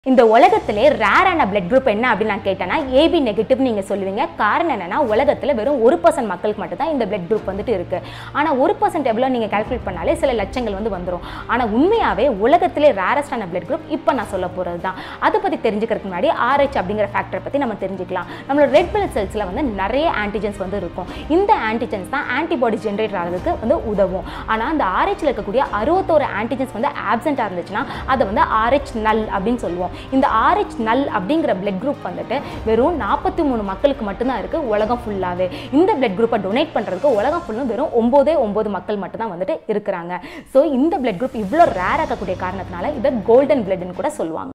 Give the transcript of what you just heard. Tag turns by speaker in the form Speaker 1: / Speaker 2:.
Speaker 1: இந்த உலகத்திலே ரேரான பிளட் குரூப் என்ன அப்படின்னு நான் கேட்டேன்னா ஏபி நெகட்டிவ் நீங்கள் சொல்லுவீங்க காரணம் என்னன்னா உலகத்தில் வெறும் ஒரு பர்சன்ட் மக்களுக்கு மட்டும் தான் இந்த பிளட் குரூப் வந்துட்டு இருக்கு ஆனால் ஒரு பர்சன்ட் எவ்வளோ நீங்கள் கால்குலேட் பண்ணாலே சில லட்சங்கள் வந்து வந்துடும் ஆனால் உண்மையாகவே உலகத்திலே ரேரஸ்டான பிளட் குரூப் இப்போ நான் சொல்ல போகிறது தான் அதை பற்றி தெரிஞ்சுக்கிறதுக்கு முன்னாடி ஆர்ஹெச் அப்படிங்கிற ஃபேக்டரை பற்றி நம்ம தெரிஞ்சுக்கலாம் நம்மளோட ரெட் பிளட் செல்ஸில் வந்து நிறைய ஆன்டிஜென்ஸ் வந்து இருக்கும் இந்த ஆன்டிஜென்ஸ் தான் ஆன்டிபாடி ஜென்ரேட் ஆகிறதுக்கு வந்து உதவும் ஆனால் அந்த ஆர்ஹெச்சில் இருக்கக்கூடிய அறுபத்தோரு ஆன்டிஜென்ஸ் வந்து ஆப்சென்ட்டாக இருந்துச்சுன்னா அதை வந்து ஆர்ஹெச் நல் அப்படின்னு சொல்லுவோம் இந்த ஆர்ஹெச் நல் அப்படிங்கிற பிளட் குரூப் வந்துட்டு வெறும் நாற்பத்தி மூணு மக்களுக்கு மட்டும்தான் இருக்குது உலகம் ஃபுல்லாகவே இந்த பிளட் குரூப்பை டொனேட் பண்ணுறதுக்கு உலகம் ஃபுல்லும் வெறும் ஒம்போதே ஒம்பது மக்கள் மட்டும்தான் வந்துட்டு இருக்கிறாங்க ஸோ இந்த பிளட் குரூப் இவ்வளோ ரேர் ஆக்கக்கூடிய காரணத்தினால இதை கோல்டன் பிளட்னு கூட சொல்லுவாங்க